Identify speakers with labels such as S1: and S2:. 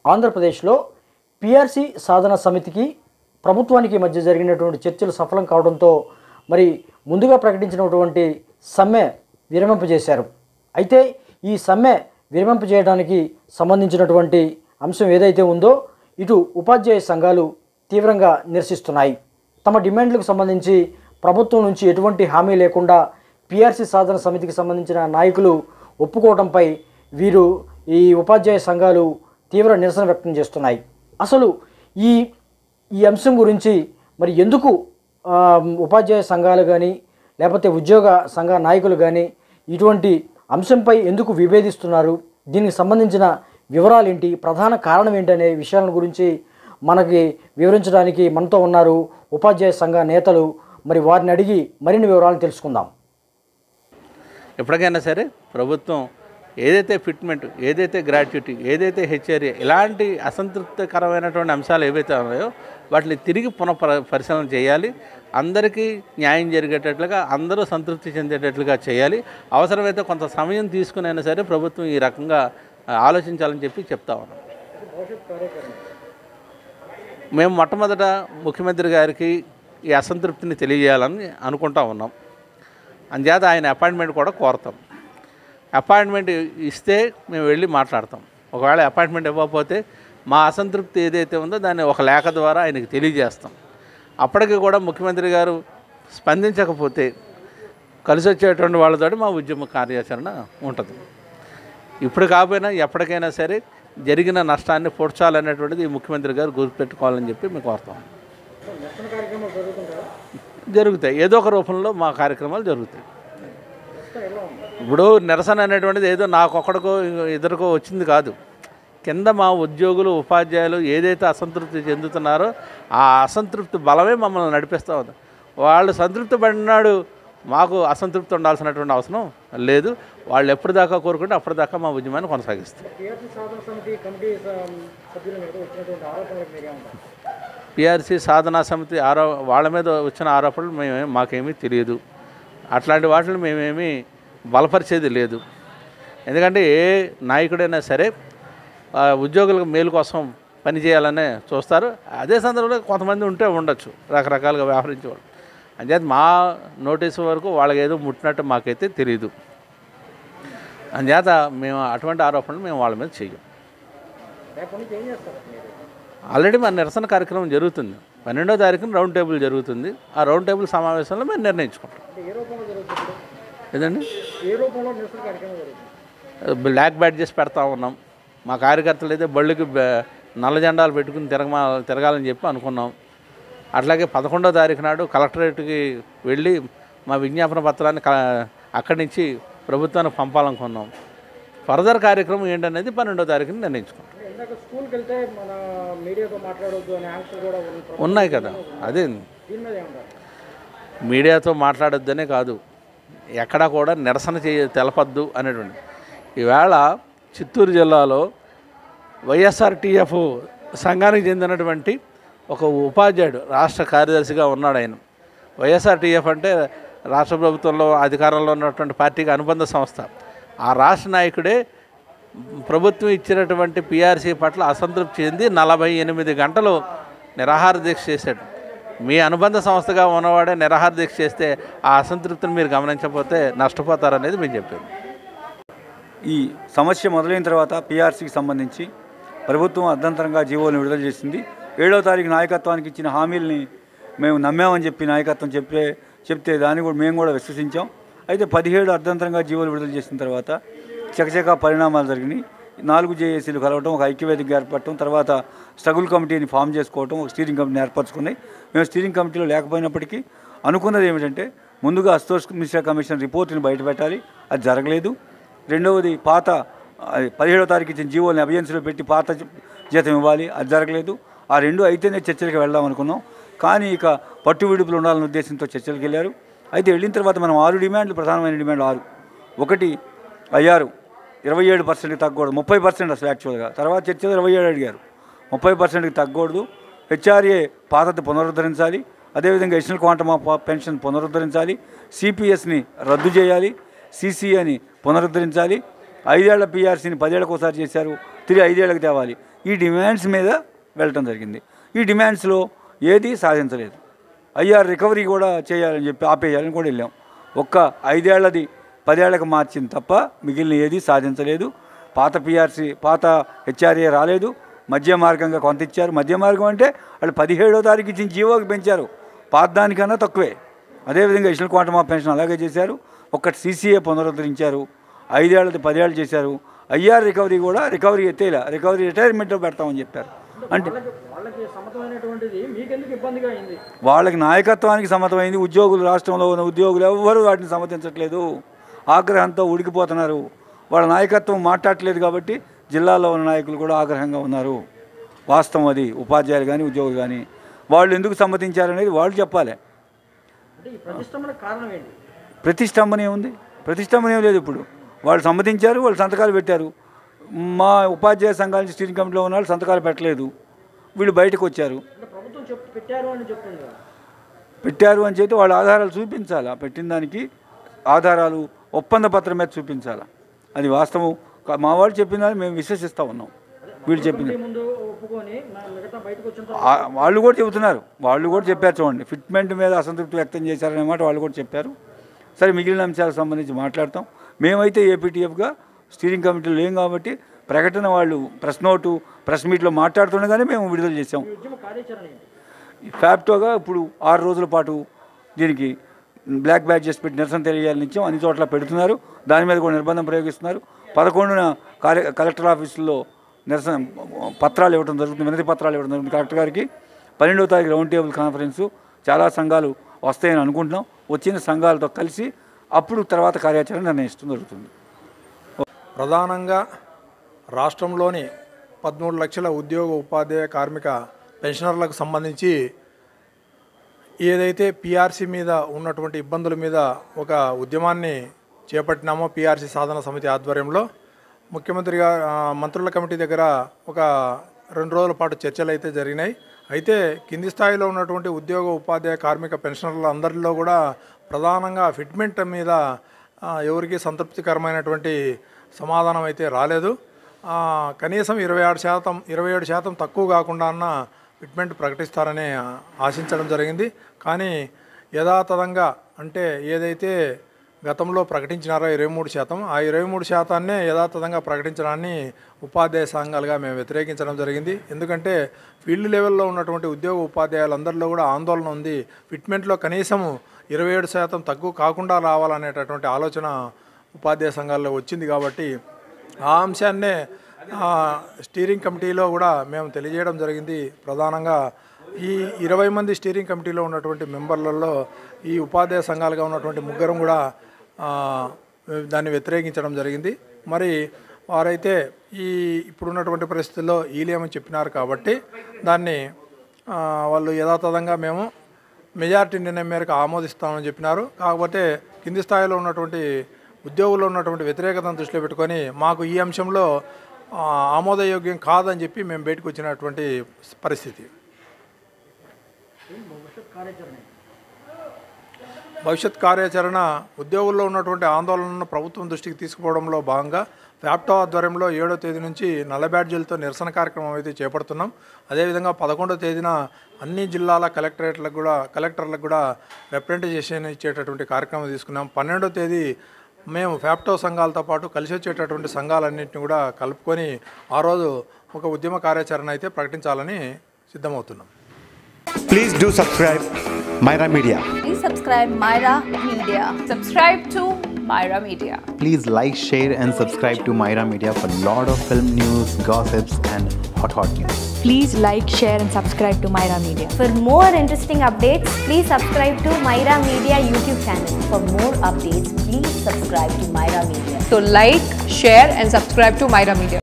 S1: ఆంధ్రప్రదేశ్లో పిఆర్సి సాధన సమితికి ప్రభుత్వానికి మధ్య జరిగినటువంటి చర్చలు సఫలం కావడంతో మరి ముందుగా ప్రకటించినటువంటి సమ్మె విరమింపజేశారు అయితే ఈ సమ్మె విరమింపజేయడానికి సంబంధించినటువంటి అంశం ఏదైతే ఉందో ఇటు ఉపాధ్యాయ సంఘాలు తీవ్రంగా నిరసిస్తున్నాయి తమ డిమాండ్లకు సంబంధించి ప్రభుత్వం నుంచి ఎటువంటి హామీ లేకుండా పిఆర్సీ సాధన సమితికి సంబంధించిన నాయకులు ఒప్పుకోవడంపై వీరు ఈ ఉపాధ్యాయ సంఘాలు తీవ్ర నిరసన వ్యక్తం చేస్తున్నాయి అసలు ఈ ఈ అంశం గురించి మరి ఎందుకు ఆ, ఉపాధ్యాయ సంఘాలు కానీ లేకపోతే ఉద్యోగ సంఘ నాయకులు కానీ ఇటువంటి అంశంపై ఎందుకు విభేదిస్తున్నారు దీనికి సంబంధించిన వివరాలు ఏంటి ప్రధాన కారణం ఏంటి అనే విషయాల గురించి మనకి వివరించడానికి మనతో ఉన్నారు ఉపాధ్యాయ సంఘ నేతలు మరి వారిని అడిగి మరిన్ని వివరాలు తెలుసుకుందాం
S2: ఎప్పటికైనా సరే ప్రభుత్వం ఏదైతే ఫిట్మెంట్ ఏదైతే గ్రాట్యుటీ ఏదైతే హెచ్ఆర్ఏ ఇలాంటి అసంతృప్తికరమైనటువంటి అంశాలు ఏవైతే ఉన్నాయో వాటిని తిరిగి పునః పరి- పరిశీలన చేయాలి అందరికీ న్యాయం జరిగేటట్లుగా అందరూ సంతృప్తి చెందేటట్లుగా చేయాలి అవసరమైతే కొంత సమయం తీసుకునైనా సరే ప్రభుత్వం ఈ రకంగా ఆ, ఆలోచించాలని చెప్పి చెప్తా ఉన్నాం మేము మొట్టమొదట ముఖ్యమంత్రి గారికి ఈ అసంతృప్తిని తెలియజేయాలని అనుకుంటా ఉన్నాం అంచేత ఆయన అపాయింట్మెంట్ కూడా కోరతాం అపాయింట్మెంట్ ఇస్తే మేము వెళ్ళి మాట్లాడతాం ఒకవేళ అపాయింట్మెంట్ ఇవ్వకపోతే మా అసంతృప్తి ఏదైతే ఉందో దాన్ని ఒక లేఖ ద్వారా ఆయనకి తెలియజేస్తాం అప్పటికి కూడా ముఖ్యమంత్రి గారు స్పందించకపోతే కలిసి వచ్చేటువంటి వాళ్ళతోటి మా ఉద్యమ కార్యాచరణ ఉంటుంది ఇప్పుడు కాకపోయినా ఎప్పటికైనా సరే జరిగిన నష్టాన్ని పూడ్చాలనేటువంటిది ఈ ముఖ్యమంత్రి గారు గుర్తుపెట్టుకోవాలని చెప్పి మేము కోరుతాం జరుగుతాయి ఏదో ఒక రూపంలో మా కార్యక్రమాలు జరుగుతాయి ఇప్పుడు నిరసన అనేటువంటిది ఏదో నాకొక్కడికో ఇద్దరికో వచ్చింది కాదు కింద మా ఉద్యోగులు ఉపాధ్యాయులు ఏదైతే అసంతృప్తి చెందుతున్నారో ఆ అసంతృప్తి బలమే మమ్మల్ని నడిపిస్తూ ఉంది వాళ్ళు సంతృప్తి పడినాడు మాకు అసంతృప్తి ఉండాల్సినటువంటి అవసరం లేదు వాళ్ళు ఎప్పటిదాకా కోరుకుంటే అప్పటిదాకా మా ఉద్యమాన్ని కొనసాగిస్తాం పిఆర్సీ సాధనా సమితి ఆరో వాళ్ళ మీద వచ్చిన ఆరోపణలు మేమే మాకేమీ తెలియదు అట్లాంటి వాటిని మేమేమీ బలపరిచేది లేదు ఎందుకంటే ఏ నాయకుడైనా సరే ఆ, ఉద్యోగులకు మేలు కోసం పనిచేయాలనే చూస్తారు అదే సందర్భంలో కొంతమంది ఉంటే ఉండొచ్చు రకరకాలుగా వ్యవహరించేవాళ్ళు అంచేత మా నోటీసు వరకు వాళ్ళకి ఏదో ముట్టినట్టు మాకైతే తెలియదు అంచేత మేము అటువంటి ఆరోపణలు మేము వాళ్ళ మీద చెయ్యం ఆల్రెడీ మన నిరసన కార్యక్రమం జరుగుతుంది పన్నెండో తారీఖున రౌండ్ టేబుల్ జరుగుతుంది ఆ రౌండ్ టేబుల్ సమావేశంలో మేము నిర్ణయించుకుంటాం ఏదండి బ్లాక్ బ్యాడ్జెస్ పెడతా ఉన్నాం మా కార్యకర్తలు అయితే బళ్ళకి బ- నల్ల జెండాలు పెట్టుకుని తిరగమా తిరగాలని చెప్పి అనుకున్నాం అట్లాగే పదకొండో తారీఖు నాడు కలెక్టరేట్కి వెళ్ళి మా విజ్ఞాపన పత్రాన్ని క అక్కడి నుంచి ప్రభుత్వానికి పంపాలనుకున్నాం ఫర్దర్ కార్యక్రమం ఏంటనేది పన్నెండో తారీఖున నిర్ణయించుకున్నాం
S1: ఇందాక స్కూల్కి వెళ్తే మన మీడియాతో మాట్లాడొద్దు అనే ఆంక్షలు కూడా ఉన్నాయి.
S2: ఉన్నాయి కదా అదే
S1: దీని మీద ఏమంటారు
S2: మీడియాతో మాట్లాడొద్దనే కాదు ఎక్కడా కూడా నిరసన చేయ తెలపద్దు అనేటువంటి ఈవేళ చిత్తూరు జిల్లాలో వైఎస్ఆర్టీఎఫ్ సంఘానికి చెందినటువంటి ఒక ఉపాధ్యాయుడు రాష్ట్ర కార్యదర్శిగా ఉన్నాడు ఆయన వైఎస్ఆర్టీఎఫ్ అంటే రాష్ట్ర ప్రభుత్వంలో అధికారంలో ఉన్నటువంటి పార్టీకి అనుబంధ సంస్థ ఆ రాష్ట్ర నాయకుడే ప్రభుత్వం ఇచ్చినటువంటి పిఆర్సీ పట్ల అసంతృప్తి చెంది నలభై ఎనిమిది గంటలు నిరాహార దీక్ష చేశాడు మీ అనుబంధ సంస్థగా ఉన్నవాడే నిరాహార దీక్ష చేస్తే ఆ అసంతృప్తిని మీరు గమనించకపోతే నష్టపోతారనేది మేము చెప్పేది
S3: ఈ సమస్య మొదలైన తర్వాత పీఆర్సీకి సంబంధించి ప్రభుత్వం అర్ధంతరంగా జీవోలను విడుదల చేసింది ఏడవ తారీఖు నాయకత్వానికి ఇచ్చిన హామీల్ని మేము నమ్మామని చెప్పి నాయకత్వం చెప్పే చెప్తే దాన్ని కూడా మేము కూడా విశ్వసించాం అయితే పదిహేడు అర్ధంతరంగా జీవోలు విడుదల చేసిన తర్వాత చకచక పరిణామాలు జరిగినాయి నాలుగు జేఏసీలు కలవటం ఒక ఐక్యవేదిక ఏర్పడటం తర్వాత స్ట్రగుల్ కమిటీని ఫామ్ చేసుకోవటం ఒక స్టీరింగ్ కమిటీని ఏర్పరచుకున్నాయి మేము స్టీరింగ్ కమిటీలో లేకపోయినప్పటికీ అనుకున్నది ఏమిటంటే ముందుగా అస్తోష్ మిశ్రా కమిషన్ రిపోర్ట్ని బయటపెట్టాలి అది జరగలేదు రెండవది పాత అది పదిహేడవ తారీఖు ఇచ్చిన జీవోని అభియన్స్లో పెట్టి పాత జీ- జీతం ఇవ్వాలి అది జరగలేదు ఆ రెండు అయితేనే చర్చలకు వెళ్దాం అనుకున్నాం కానీ ఇక పట్టు విడుపులు ఉండాలనే ఉద్దేశంతో చర్చలకు వెళ్ళారు అయితే వెళ్ళిన తర్వాత మనం ఆరు డిమాండ్లు ప్రధానమైన డిమాండ్ ఆరు ఒకటి అయ్యారు ఇరవై ఏడు పర్సెంట్కి తగ్గకూడదు ముప్పై పర్సెంట్ అసలు యాక్చువల్గా తర్వాత చర్చలో ఇరవై ఏడు అడిగారు ముప్పై పర్సెంట్కి తగ్గకూడదు హెచ్ఆర్ఏ పాతది పునరుద్ధరించాలి అదేవిధంగా ఎడిషనల్ క్వాంటమ్ ఆఫ్ పెన్షన్ పునరుద్ధరించాలి సిపిఎస్ని రద్దు చేయాలి సిసిఏని పునరుద్ధరించాలి ఐదేళ్ల పీఆర్సీని పదేళ్ళకు ఒకసారి చేశారు తిరిగి ఐదేళ్లకు తేవాలి ఈ డిమాండ్స్ మీద వెళ్ళటం జరిగింది ఈ డిమాండ్స్లో ఏది సాధించలేదు ఐఆర్ రికవరీ కూడా చేయాలని చెప్పి ఆపేయాలని కూడా వెళ్ళాం ఒక్క ఐదేళ్లది పదేళ్లకు మార్చింది తప్ప మిగిలిన ఏది సాధించలేదు పాత పిఆర్సీ పాత హెచ్ఆర్ఏ రాలేదు మధ్య మార్గంగా కొంత ఇచ్చారు మధ్య మార్గం అంటే వాళ్ళు పదిహేడో తారీఖు ఇచ్చిన జీవోకి పెంచారు పాత దానికన్నా తక్కువే అదేవిధంగా ఇషల్ క్వాంటమ్ ఆఫ్ పెన్షన్ అలాగే చేశారు ఒక్కటి సీసీఏ పునరుద్ధరించారు ఐదేళ్ళది పదేళ్ళు చేశారు ఐఆర్ రికవరీ కూడా రికవరీ ఎత్తేలా రికవరీ రిటైర్మెంట్లో పెడతామని చెప్పారు అంటే
S1: వాళ్ళకి సమతమైనటువంటిది మీకెందుకు ఇబ్బందిగా అయింది
S3: వాళ్ళకి నాయకత్వానికి సమ్మతమైంది ఉద్యోగులు రాష్ట్రంలో ఉన్న ఉద్యోగులు ఎవ్వరూ వాటిని సమ్మతించట్లేదు ఆగ్రహంతో ఉడికిపోతున్నారు వాళ్ళ నాయకత్వం మాట్లాడట్లేదు కాబట్టి జిల్లాలో ఉన్న నాయకులు కూడా ఆగ్రహంగా ఉన్నారు వాస్తవం అది ఉపాధ్యాయులు కానీ ఉద్యోగులు కానీ వాళ్ళు ఎందుకు సమ్మతించారనేది వాళ్ళు చెప్పాలి
S1: అంటే ఈ ప్రతిష్టంభన కారణం ఏంటి
S3: ప్రతిష్టంభనే ఉంది ప్రతిష్టంభనే లేదు ఇప్పుడు వాళ్ళు సమ్మతించారు వాళ్ళు సంతకాలు పెట్టారు మా ఉపాధ్యాయ సంఘాల స్టీరింగ్ కమిటీలో ఉన్న వాళ్ళు సంతకాలు పెట్టలేదు వీళ్ళు బయటకు వచ్చారు
S1: అంటే ప్రభుత్వం చెప్ పెట్టారు అని చెప్తుంది కదా
S3: పెట్టారు అని చెప్పి వాళ్ళ ఆధారాలు చూపించాలి ఆ పెట్టిన దానికి ఆధారాలు ఒప్పంద పత్రం మీద చూపించాలి అది వాస్తవం కా- మా వాళ్ళు చెప్పిన దాన్ని మేము విశ్వసిస్తూ ఉన్నాం వీళ్ళు చెప్పింది
S1: కమిటీ ముందు ఒప్పుకొని మా- మిగతా బయటకు వచ్చిన
S3: ఆ- వాళ్ళు కూడా చెబుతున్నారు వాళ్ళు కూడా చెప్పారు చూడండి ఫిట్మెంట్ మీద అసంతృప్తి వ్యక్తం చేశారనే మాట వాళ్ళు కూడా చెప్పారు సరే మిగిలిన అంశాలకు సంబంధించి మాట్లాడతాం మేమైతే ఏపీటీఎఫ్గా స్టీరింగ్ కమిటీలో లేం కాబట్టి ప్రకటన వాళ్ళు ప్రెస్ నోటు ప్రెస్ మీట్లో మాట్లాడుతుండగానే మేము విడుదల చేసాం
S1: ఈ ఉద్యమ కార్యాచరణ ఏంటి
S3: ఫ్యాప్టోగా ఇప్పుడు ఆరు రోజుల పాటు దీనికి బ్లాక్ బ్యాడ్జెస్ పెట్టి నిరసన తెలియాలని ఇచ్చాం అన్ని చోట్ల పెడుతున్నారు దాని మీద కూడా నిర్బంధం ప్రయోగిస్తున్నారు పదకొండున కార్య కలెక్టర్ ఆఫీసులో నిరసన పత్రాలు ఇవ్వడం జరుగుతుంది వినతి పత్రాలు ఇవ్వడం జరుగుతుంది కలెక్టర్ గారికి పన్నెండవ తారీఖు రౌండ్ టేబుల్ కాన్ఫరెన్సు చాలా సంఘాలు వస్తాయని అనుకుంటున్నాం వచ్చిన సంఘాలతో కలిసి అప్పుడు తర్వాత కార్యాచరణ నిర్ణయిస్తూ జరుగుతుంది
S4: ప్రధానంగా రాష్ట్రంలోని పదమూడు లక్షల ఉద్యోగ ఉపాధ్యాయ కార్మిక పెన్షనర్లకు సంబంధించి ఏదైతే పిఆర్సీ మీద ఉన్నటువంటి ఇబ్బందుల మీద ఒక ఉద్యమాన్ని చేపట్టినామో పిఆర్సీ సాధన సమితి ఆధ్వర్యంలో ముఖ్యమంత్రి గా ఆ, మంత్రుల కమిటీ దగ్గర ఒక రెండు రోజుల పాటు చర్చలు అయితే జరిగినాయి అయితే కింది స్థాయిలో ఉన్నటువంటి ఉద్యోగ ఉపాధ్యాయ కార్మిక పెన్షనర్ల అందరిలో కూడా ప్రధానంగా ఫిట్మెంట్ మీద ఆ, ఎవరికి సంతృప్తికరమైనటువంటి సమాధానం అయితే రాలేదు ఆ, కనీసం ఇరవై ఆరు శాతం ఇరవై ఏడు శాతం తక్కువ కాకుండా అన్న ఫిట్మెంట్ ప్రకటిస్తారని ఆశించడం జరిగింది కానీ యథాతథంగా అంటే ఏదైతే గతంలో ప్రకటించినారో ఇరవై మూడు శాతం ఆ ఇరవై మూడు శాతాన్నే యథాతథంగా ప్రకటించడాన్ని ఉపాధ్యాయ సంఘాలుగా మేము వ్యతిరేకించడం జరిగింది ఎందుకంటే ఫీల్డ్ లెవెల్లో ఉన్నటువంటి ఉద్యోగ ఉపాధ్యాయులందరిలో కూడా ఆందోళన ఉంది ఫిట్మెంట్లో కనీసం ఇరవై ఏడు శాతం తక్కువ కాకుండా రావాలనేటటువంటి ఆలోచన ఉపాధ్యాయ సంఘాల్లో వచ్చింది కాబట్టి ఆ అంశాన్నే ఆ, స్టీరింగ్ కమిటీలో కూడా మేము తెలియజేయడం జరిగింది ప్రధానంగా ఈ ఇరవై మంది స్టీరింగ్ కమిటీలో ఉన్నటువంటి మెంబర్లలో ఈ ఉపాధ్యాయ సంఘాలుగా ఉన్నటువంటి ముగ్గురం కూడా ఆ, దాన్ని వ్యతిరేకించడం జరిగింది మరి వారైతే ఈ ఇప్పుడున్నటువంటి పరిస్థితుల్లో ఈలేమని చెప్పినారు కాబట్టి దాన్ని ఆ, వాళ్ళు యథాతథంగా మేము మెజారిటీ నిర్ణయం మేరకు ఆమోదిస్తామని చెప్పినారు కాకపోతే కింది స్థాయిలో ఉన్నటువంటి ఉద్యోగుల్లో ఉన్నటువంటి వ్యతిరేకతను దృష్టిలో పెట్టుకొని మాకు ఈ అంశంలో ఆ, ఆమోదయోగ్యం కాదని చెప్పి మేము బయటకు వచ్చినటువంటి పరిస్థితి భవిష్యత్ కార్యాచరణ ఉద్యోగుల్లో ఉన్నటువంటి ఆందోళనను ప్రభుత్వం దృష్టికి తీసుకుపోవడంలో భాగంగా ఫ్యాప్టో ఆధ్వర్యంలో ఏడో తేదీ నుంచి నల్ల బ్యాడ్జీలతో నిరసన కార్యక్రమం అయితే చేపడుతున్నాం అదేవిధంగా పదకొండో తేదీన అన్ని జిల్లాల కలెక్టరేట్లకు కూడా కలెక్టర్లకు కూడా రిప్రజెంటేషన్ ఇచ్చేటటువంటి కార్యక్రమం తీసుకున్నాం పన్నెండో తేదీ మేము ఫ్యాప్టో సంఘాలతో పాటు కలిసి వచ్చేటటువంటి సంఘాలన్నింటినీ కూడా కలుపుకొని ఆ రోజు ఒక ఉద్యమ కార్యాచరణ అయితే ప్రకటించాలని సిద్ధమవుతున్నాం
S5: Please do subscribe Myra Media.
S6: Please subscribe Myra Media.
S7: Subscribe to Myra Media.
S5: Please like, share, and subscribe to Myra Media for lot of film news, gossips, and hot hot news.
S8: Please like, share, and subscribe to Myra Media.
S6: For more interesting updates, please subscribe to Myra Media YouTube channel. For more updates, please subscribe to Myra Media.
S7: So like, share and subscribe to Myra Media.